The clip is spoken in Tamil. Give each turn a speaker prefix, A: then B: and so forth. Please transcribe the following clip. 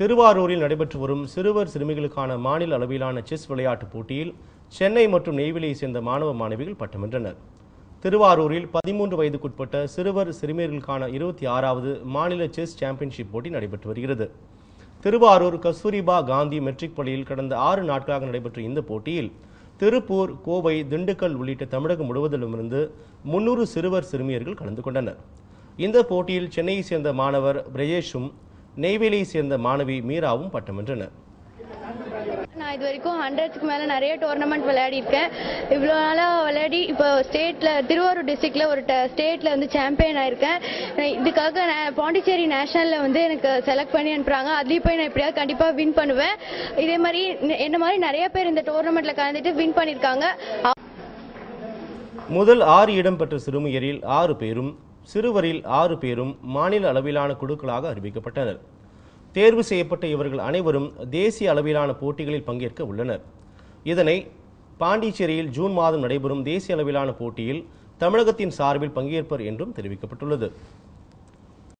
A: திருவாரூரில் நடைபெற்று வரும் சிறுவர் சிறுமிகளுக்கான மாநில அளவிலான செஸ் விளையாட்டுப் போட்டியில் சென்னை மற்றும் நெய்வேலியை சேர்ந்த மாணவ மாணவிகள் பட்டம் வென்றனர் திருவாரூரில் பதிமூன்று வயதுக்குட்பட்ட சிறுவர் சிறுமியர்களுக்கான இருபத்தி ஆறாவது மாநில செஸ் சாம்பியன்ஷிப் போட்டி நடைபெற்று வருகிறது திருவாரூர் கஸ்தூரிபா காந்தி மெட்ரிக் பள்ளியில் கடந்த ஆறு நாட்களாக நடைபெற்ற இந்த போட்டியில் திருப்பூர் கோவை திண்டுக்கல் உள்ளிட்ட தமிழகம் முழுவதிலுமிருந்து முன்னூறு சிறுவர் சிறுமியர்கள் கலந்து கொண்டனர் இந்த போட்டியில் சென்னையை சேர்ந்த மாணவர் பிரஜேஷும் நெய்வேலியை சேர்ந்த மாணவி மீராவும் பட்டம் வென்றனர்
B: நான் இது வரைக்கும் ஹண்ட்ரட்ஸ்க்கு மேலே நிறைய டோர்னமெண்ட் விளையாடிருக்கேன் இவ்வளோ நாளாக விளையாடி இப்போ ஸ்டேட்டில் திருவாரூர் டிஸ்ட்ரிக்டில் ஒரு ஸ்டேட்டில் வந்து சாம்பியன் ஆயிருக்கேன் நான் இதுக்காக நான் பாண்டிச்சேரி நேஷனலில் வந்து எனக்கு செலக்ட் பண்ணி அனுப்புகிறாங்க அதுலேயும் போய் நான் எப்படியாவது கண்டிப்பாக வின் பண்ணுவேன் இதே மாதிரி ந- என்ன மாதிரி நிறைய பேர் இந்த டோர்னமெண்ட்டில் கலந்துட்டு வின் பண்ணியிருக்காங்க
A: முதல் ஆறு இடம் பெற்ற சிறுமியரில் ஆறு பேரும் சிறுவரில் ஆறு பேரும் மாநில அளவிலான குழுக்களாக அறிவிக்கப்பட்டனர் தேர்வு செய்யப்பட்ட இவர்கள் அனைவரும் தேசிய அளவிலான போட்டிகளில் பங்கேற்க உள்ளனர் இதனை பாண்டிச்சேரியில் ஜூன் மாதம் நடைபெறும் தேசிய அளவிலான போட்டியில் தமிழகத்தின் சார்பில் பங்கேற்பர் என்றும் தெரிவிக்கப்பட்டுள்ளது